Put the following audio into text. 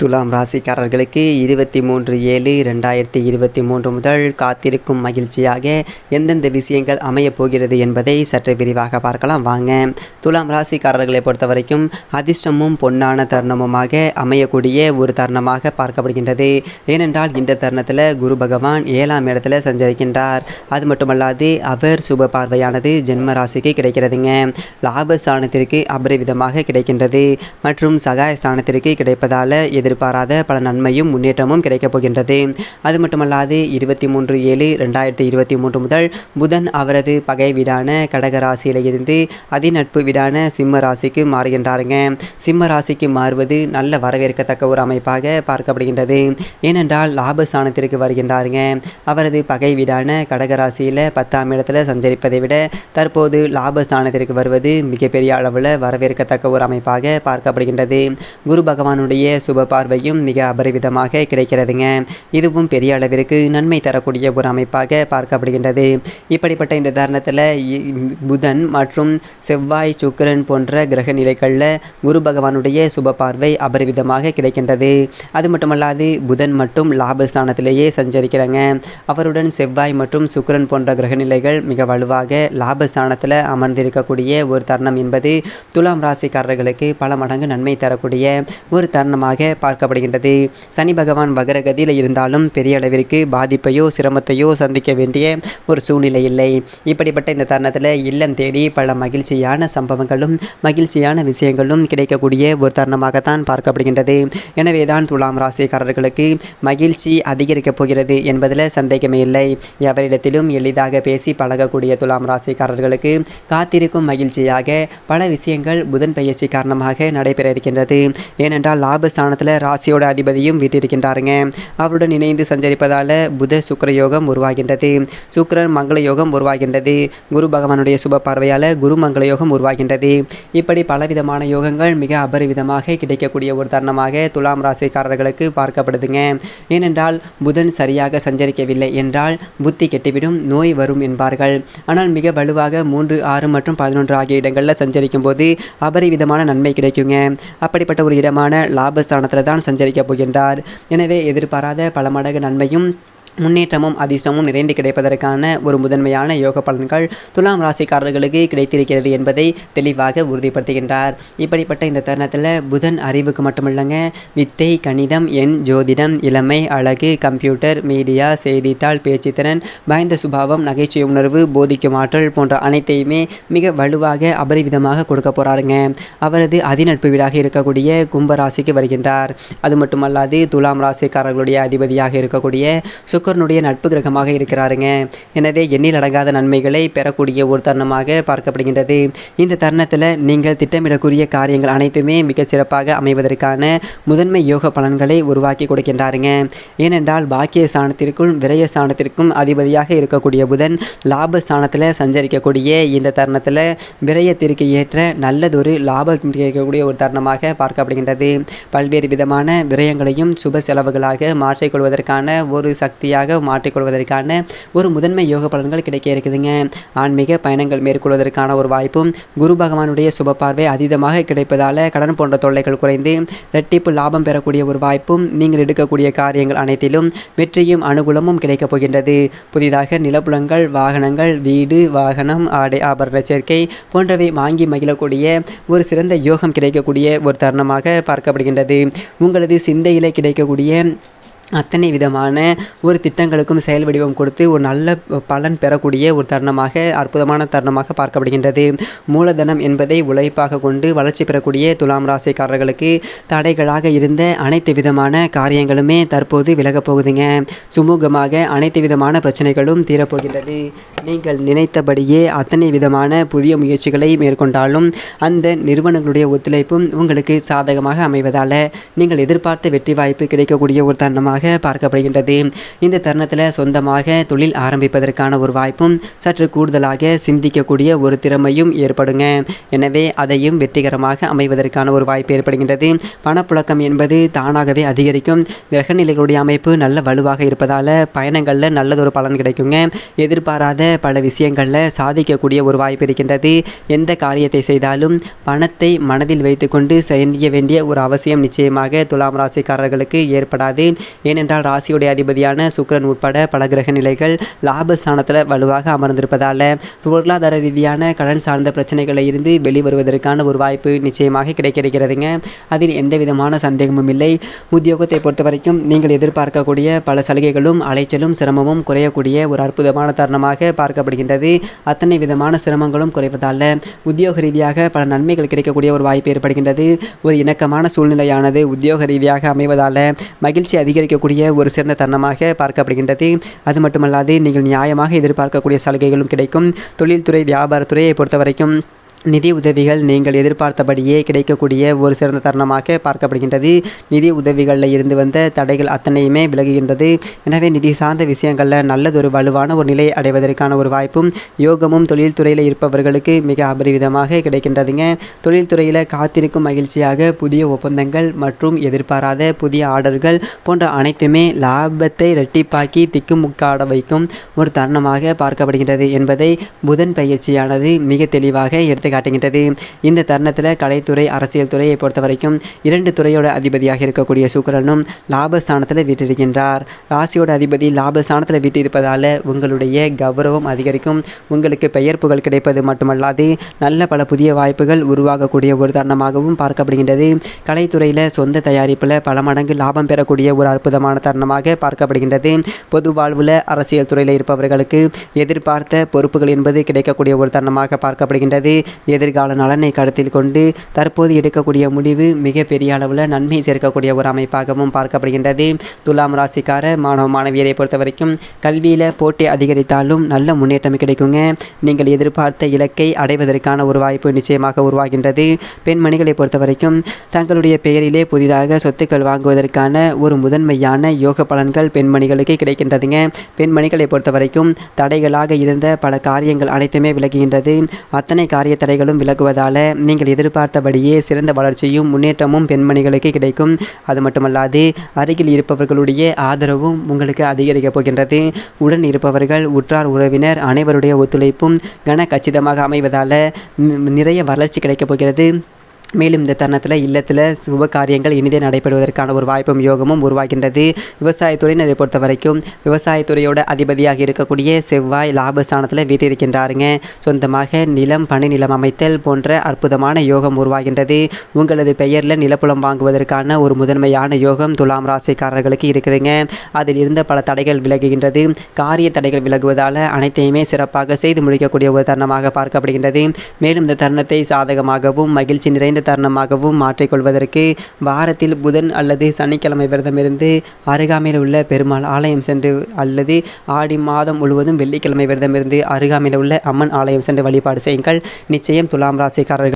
துலாம் ராசிக்காரர்களுக்கு இருபத்தி மூன்று ஏழு ரெண்டாயிரத்தி இருபத்தி மூன்று முதல் காத்திருக்கும் மகிழ்ச்சியாக எந்தெந்த விஷயங்கள் அமையப் போகிறது என்பதை சற்று விரிவாக பார்க்கலாம் வாங்க துலாம் ராசிக்காரர்களை பொறுத்த வரைக்கும் அதிர்ஷ்டமும் பொன்னான தருணமுமாக அமையக்கூடிய ஒரு தருணமாக பார்க்கப்படுகின்றது ஏனென்றால் இந்த தருணத்தில் குரு பகவான் ஏழாம் இடத்துல சஞ்சரிக்கின்றார் அது மட்டுமல்லாது அவர் சுப பார்வையானது ஜென்ம ராசிக்கு கிடைக்கிறதுங்க லாபஸ்தானத்திற்கு அபரிவிதமாக கிடைக்கின்றது மற்றும் சகாயஸ்தானத்திற்கு கிடைப்பதால் எதிர்பாராத பல நன்மையும் முன்னேற்றமும் கிடைக்கப் போகின்றது அது மட்டுமல்லாது இருபத்தி மூன்று ஏழு ரெண்டாயிரத்தி இருபத்தி மூன்று முதல் புதன் அவரது பகை வீடான கடக ராசியில் இருந்து அதிநட்பு வீடான சிம்ம ராசிக்கு மாறுகின்றாருங்க சிம்ம ராசிக்கு மாறுவது நல்ல வரவேற்கத்தக்க ஒரு அமைப்பாக பார்க்கப்படுகின்றது ஏனென்றால் லாபஸ்தானத்திற்கு வருகின்றாருங்க அவரது பகை வீடான கடக ராசியில் பத்தாம் இடத்துல சஞ்சரிப்பதை விட தற்போது லாபஸ்தானத்திற்கு வருவது மிகப்பெரிய அளவில் வரவேற்கத்தக்க ஒரு அமைப்பாக பார்க்கப்படுகின்றது குரு பகவானுடைய சுப பார்வையும் மிக அபரிவிதமாக கிடைக்கிறதுங்க இதுவும் பெரிய அளவிற்கு நன்மை தரக்கூடிய ஒரு அமைப்பாக பார்க்கப்படுகின்றது இப்படிப்பட்ட இந்த தருணத்தில் புதன் மற்றும் செவ்வாய் சுக்கிரன் போன்ற கிரக நிலைகளில் குரு பகவானுடைய சுப பார்வை அபரிவிதமாக கிடைக்கின்றது அது மட்டுமல்லாது புதன் மட்டும் லாபஸ்தானத்திலேயே சஞ்சரிக்கிறாங்க அவருடன் செவ்வாய் மற்றும் சுக்கிரன் போன்ற கிரகநிலைகள் மிக வலுவாக லாபஸ்தானத்தில் அமர்ந்திருக்கக்கூடிய ஒரு தருணம் என்பது துலாம் ராசிக்காரர்களுக்கு பல மடங்கு நன்மை தரக்கூடிய ஒரு தருணமாக பார்க்கப்படுகின்றது சனி பகவான் வகரகதியில் இருந்தாலும் பெரிய அளவிற்கு பாதிப்பையோ சிரமத்தையோ சந்திக்க வேண்டிய ஒரு சூழ்நிலை இல்லை இப்படிப்பட்ட இந்த தருணத்தில் இல்லம் தேடி பல மகிழ்ச்சியான சம்பவங்களும் மகிழ்ச்சியான விஷயங்களும் கிடைக்கக்கூடிய ஒரு தருணமாகத்தான் பார்க்கப்படுகின்றது எனவே தான் துலாம் ராசிக்காரர்களுக்கு மகிழ்ச்சி அதிகரிக்கப் போகிறது என்பதில் சந்தேகமே இல்லை எவரிடத்திலும் எளிதாக பேசி பழகக்கூடிய துலாம் ராசிக்காரர்களுக்கு காத்திருக்கும் மகிழ்ச்சியாக பல விஷயங்கள் புதன் பயிற்சி காரணமாக நடைபெற இருக்கின்றது ஏனென்றால் லாபஸ்தானத்தில் ராசியோட அதிபதியும் வீட்டிருக்கின்றாருங்க அவருடன் இணைந்து சஞ்சரிப்பதால் புத சுக்கர யோகம் உருவாகின்றது சுக்கிரன் மங்கள யோகம் உருவாகின்றது குரு பகவானுடைய சுப பார்வையால் குரு மங்கள யோகம் உருவாகின்றது இப்படி பலவிதமான யோகங்கள் மிக அபரிவிதமாக கிடைக்கக்கூடிய ஒரு தருணமாக துலாம் ராசிக்காரர்களுக்கு பார்க்கப்படுதுங்க ஏனென்றால் புதன் சரியாக சஞ்சரிக்கவில்லை என்றால் புத்தி கெட்டுவிடும் நோய் வரும் என்பார்கள் ஆனால் மிக வலுவாக மூன்று ஆறு மற்றும் பதினொன்று ஆகிய இடங்களில் சஞ்சரிக்கும் போது அபரிவிதமான நன்மை கிடைக்குங்க அப்படிப்பட்ட ஒரு இடமான லாபஸ்தானத்தில் தான் சஞ்சரிக்கப் போகின்றார் எனவே எதிர்பாராத பல மடங்கு நன்மையும் முன்னேற்றமும் அதிர்ஷ்டமும் நிறைந்து கிடைப்பதற்கான ஒரு முதன்மையான யோக பலன்கள் துலாம் ராசிக்காரர்களுக்கு கிடைத்திருக்கிறது என்பதை தெளிவாக உறுதிப்படுத்துகின்றார் இப்படிப்பட்ட இந்த தருணத்தில் புதன் அறிவுக்கு மட்டுமில்லைங்க வித்தை கணிதம் எண் ஜோதிடம் இளமை அழகு கம்ப்யூட்டர் மீடியா செய்தித்தாள் பேச்சுத்திறன் பயந்த சுபாவம் நகைச்சுவை உணர்வு போதிக்கும் ஆற்றல் போன்ற அனைத்தையுமே மிக வலுவாக அபரிவிதமாக கொடுக்க போகிறாருங்க அவரது அதிநட்பு வீடாக இருக்கக்கூடிய கும்பராசிக்கு வருகின்றார் அது மட்டுமல்லாது துலாம் ராசிக்காரர்களுடைய அதிபதியாக இருக்கக்கூடிய சுக்கரனுடைய நட்பு கிரகமாக இருக்கிறாருங்க எனவே எண்ணில் அடங்காத நன்மைகளை பெறக்கூடிய ஒரு தருணமாக பார்க்கப்படுகின்றது இந்த தருணத்தில் நீங்கள் திட்டமிடக்கூடிய காரியங்கள் அனைத்துமே மிகச் சிறப்பாக அமைவதற்கான முதன்மை யோக பலன்களை உருவாக்கி கொடுக்கின்றாருங்க ஏனென்றால் பாக்கிய ஸ்தானத்திற்கும் விரய ஸ்தானத்திற்கும் அதிபதியாக இருக்கக்கூடிய புதன் லாப ஸ்தானத்தில் சஞ்சரிக்கக்கூடிய இந்த தருணத்தில் விரயத்திற்கு ஏற்ற நல்லதொரு லாபம் கிடைக்கக்கூடிய ஒரு தருணமாக பார்க்கப்படுகின்றது பல்வேறு விதமான விரயங்களையும் சுப செலவுகளாக மாற்றிக்கொள்வதற்கான ஒரு சக்தியாக மாற்றிக்கொள்வதற்கான ஒரு முதன்மை யோக பலன்கள் கிடைக்க இருக்குதுங்க ஆன்மீக பயணங்கள் மேற்கொள்வதற்கான ஒரு வாய்ப்பும் குரு பகவானுடைய சுப பார்வை அதீதமாக கிடைப்பதால் கடன் போன்ற தொல்லைகள் குறைந்து ரெட்டிப்பு லாபம் பெறக்கூடிய ஒரு வாய்ப்பும் நீங்கள் எடுக்கக்கூடிய காரியங்கள் அனைத்திலும் வெற்றியும் அனுகூலமும் கிடைக்கப் போகின்றது புதிதாக நிலப்புலங்கள் வாகனங்கள் வீடு வாகனம் ஆடை ஆபரண சேர்க்கை போன்றவை வாங்கி மகிழக்கூடிய ஒரு சிறந்த யோகம் கிடைக்கக்கூடிய ஒரு தருணமாக பார்க்கப்படுகின்றது உங்களது சிந்தையில் கிடைக்கக்கூடிய அத்தனை விதமான ஒரு திட்டங்களுக்கும் செயல் வடிவம் கொடுத்து ஒரு நல்ல பலன் பெறக்கூடிய ஒரு தருணமாக அற்புதமான தருணமாக பார்க்கப்படுகின்றது மூலதனம் என்பதை உழைப்பாக கொண்டு வளர்ச்சி பெறக்கூடிய துலாம் ராசிக்காரர்களுக்கு தடைகளாக இருந்த அனைத்து விதமான காரியங்களுமே தற்போது விலகப் போகுதுங்க சுமூகமாக அனைத்து விதமான பிரச்சனைகளும் தீரப்போகின்றது நீங்கள் நினைத்தபடியே அத்தனை விதமான புதிய முயற்சிகளை மேற்கொண்டாலும் அந்த நிறுவனங்களுடைய ஒத்துழைப்பும் உங்களுக்கு சாதகமாக அமைவதால் நீங்கள் எதிர்பார்த்த வெற்றி வாய்ப்பு கிடைக்கக்கூடிய ஒரு தருணமாக நிச்சயமாக பார்க்கப்படுகின்றது இந்த தருணத்தில் சொந்தமாக தொழில் ஆரம்பிப்பதற்கான ஒரு வாய்ப்பும் சற்று கூடுதலாக சிந்திக்கக்கூடிய ஒரு திறமையும் ஏற்படுங்க எனவே அதையும் வெற்றிகரமாக அமைவதற்கான ஒரு வாய்ப்பு ஏற்படுகின்றது பணப்புழக்கம் என்பது தானாகவே அதிகரிக்கும் கிரகநிலைகளுடைய அமைப்பு நல்ல வலுவாக இருப்பதால் பயணங்களில் நல்லதொரு பலன் கிடைக்குங்க எதிர்பாராத பல விஷயங்களில் சாதிக்கக்கூடிய ஒரு வாய்ப்பு இருக்கின்றது எந்த காரியத்தை செய்தாலும் பணத்தை மனதில் வைத்துக்கொண்டு செய்ய வேண்டிய ஒரு அவசியம் நிச்சயமாக துலாம் ராசிக்காரர்களுக்கு ஏற்படாது ஏனென்றால் ராசியுடைய அதிபதியான சுக்கிரன் உட்பட பல கிரக நிலைகள் லாபஸ்தானத்தில் வலுவாக அமர்ந்திருப்பதால் பொருளாதார ரீதியான கடன் சார்ந்த பிரச்சனைகளில் இருந்து வெளிவருவதற்கான ஒரு வாய்ப்பு நிச்சயமாக கிடைக்கிறதுங்க அதில் எந்த விதமான சந்தேகமும் இல்லை உத்தியோகத்தை பொறுத்த வரைக்கும் நீங்கள் எதிர்பார்க்கக்கூடிய பல சலுகைகளும் அலைச்சலும் சிரமமும் குறையக்கூடிய ஒரு அற்புதமான தருணமாக பார்க்கப்படுகின்றது அத்தனை விதமான சிரமங்களும் குறைவதால் உத்தியோக ரீதியாக பல நன்மைகள் கிடைக்கக்கூடிய ஒரு வாய்ப்பு ஏற்படுகின்றது ஒரு இணக்கமான சூழ்நிலையானது உத்தியோக ரீதியாக அமைவதால் மகிழ்ச்சி அதிகரிக்கக்கூடிய ஒரு சிறந்த தருணமாக பார்க்கப்படுகின்றது அது மட்டுமல்லாது நீங்கள் நியாயமாக எதிர்பார்க்கக்கூடிய சலுகைகளும் கிடைக்கும் தொழில்துறை வியாபாரத்துறையை பொறுத்த வரைக்கும் நிதி உதவிகள் நீங்கள் எதிர்பார்த்தபடியே கிடைக்கக்கூடிய ஒரு சிறந்த தருணமாக பார்க்கப்படுகின்றது நிதி உதவிகளில் இருந்து வந்த தடைகள் அத்தனையுமே விலகுகின்றது எனவே நிதி சார்ந்த விஷயங்களில் நல்லதொரு வலுவான ஒரு நிலை அடைவதற்கான ஒரு வாய்ப்பும் யோகமும் தொழில்துறையில் இருப்பவர்களுக்கு மிக அபரிவிதமாக கிடைக்கின்றதுங்க தொழில்துறையில் காத்திருக்கும் மகிழ்ச்சியாக புதிய ஒப்பந்தங்கள் மற்றும் எதிர்பாராத புதிய ஆர்டர்கள் போன்ற அனைத்துமே லாபத்தை இரட்டிப்பாக்கி திக்குமுக்காட வைக்கும் ஒரு தருணமாக பார்க்கப்படுகின்றது என்பதை புதன் பயிற்சியானது மிக தெளிவாக எடுத்து காட்டுகின்றது இந்த தருணத்தில் கலைத்துறை அரசியல் துறையை பொறுத்த வரைக்கும் இரண்டு துறையோட அதிபதியாக இருக்கக்கூடிய சுக்கிரனும் லாபஸ்தானத்தில் வீட்டிருக்கின்றார் ராசியோட அதிபதி லாபஸ்தானத்தில் வீட்டிருப்பதால் உங்களுடைய கௌரவம் அதிகரிக்கும் உங்களுக்கு பெயர் புகழ் கிடைப்பது மட்டுமல்லாது நல்ல பல புதிய வாய்ப்புகள் உருவாகக்கூடிய ஒரு தருணமாகவும் பார்க்கப்படுகின்றது கலைத்துறையில் சொந்த தயாரிப்பில் பல மடங்கு லாபம் பெறக்கூடிய ஒரு அற்புதமான தருணமாக பார்க்கப்படுகின்றது பொது வாழ்வில் அரசியல் துறையில் இருப்பவர்களுக்கு எதிர்பார்த்த பொறுப்புகள் என்பது கிடைக்கக்கூடிய ஒரு தருணமாக பார்க்கப்படுகின்றது எதிர்கால நலனை கருத்தில் கொண்டு தற்போது எடுக்கக்கூடிய முடிவு மிக பெரிய அளவில் நன்மை சேர்க்கக்கூடிய ஒரு அமைப்பாகவும் பார்க்கப்படுகின்றது துலாம் ராசிக்கார மாணவ மாணவியரை பொறுத்த வரைக்கும் கல்வியில் போட்டி அதிகரித்தாலும் நல்ல முன்னேற்றம் கிடைக்குங்க நீங்கள் எதிர்பார்த்த இலக்கை அடைவதற்கான ஒரு வாய்ப்பு நிச்சயமாக உருவாகின்றது பெண்மணிகளை பொறுத்த வரைக்கும் தங்களுடைய பெயரிலே புதிதாக சொத்துக்கள் வாங்குவதற்கான ஒரு முதன்மையான யோக பலன்கள் பெண்மணிகளுக்கு கிடைக்கின்றதுங்க பெண்மணிகளை பொறுத்த வரைக்கும் தடைகளாக இருந்த பல காரியங்கள் அனைத்துமே விலகுகின்றது அத்தனை காரிய தடைகளும் விலகுவதால் நீங்கள் எதிர்பார்த்தபடியே சிறந்த வளர்ச்சியும் முன்னேற்றமும் பெண்மணிகளுக்கு கிடைக்கும் அது மட்டுமல்லாது அருகில் இருப்பவர்களுடைய ஆதரவும் உங்களுக்கு அதிகரிக்கப் போகின்றது உடன் இருப்பவர்கள் உற்றார் உறவினர் அனைவருடைய ஒத்துழைப்பும் கன கச்சிதமாக அமைவதால் ம், நிறைய வளர்ச்சி கிடைக்கப் போகிறது மேலும் இந்த தருணத்தில் இல்லத்தில் சுப காரியங்கள் இனிதே நடைபெறுவதற்கான ஒரு வாய்ப்பும் யோகமும் உருவாகின்றது விவசாயத்துறையினரை பொறுத்த வரைக்கும் விவசாயத்துறையோட அதிபதியாக இருக்கக்கூடிய செவ்வாய் லாபஸ்தானத்தில் வீட்டிருக்கின்றாருங்க சொந்தமாக நிலம் பணி நிலம் அமைத்தல் போன்ற அற்புதமான யோகம் உருவாகின்றது உங்களது பெயரில் நிலப்புலம் வாங்குவதற்கான ஒரு முதன்மையான யோகம் துலாம் ராசிக்காரர்களுக்கு இருக்குதுங்க அதில் இருந்த பல தடைகள் விலகுகின்றது காரிய தடைகள் விலகுவதால் அனைத்தையுமே சிறப்பாக செய்து முடிக்கக்கூடிய ஒரு தருணமாக பார்க்கப்படுகின்றது மேலும் இந்த தருணத்தை சாதகமாகவும் மகிழ்ச்சி நிறைந்த தருணமாகவும் மாற்றிக்கொள்வதற்கு வாரத்தில் புதன் அல்லது சனிக்கிழமை விரதமிருந்து அருகாமையில் உள்ள பெருமாள் ஆலயம் சென்று அல்லது ஆடி மாதம் முழுவதும் வெள்ளிக்கிழமை விரதமிருந்து அருகாமையில் உள்ள அம்மன் ஆலயம் சென்று வழிபாடு செய்யுங்கள் நிச்சயம் துலாம் ராசிக்காரர்கள்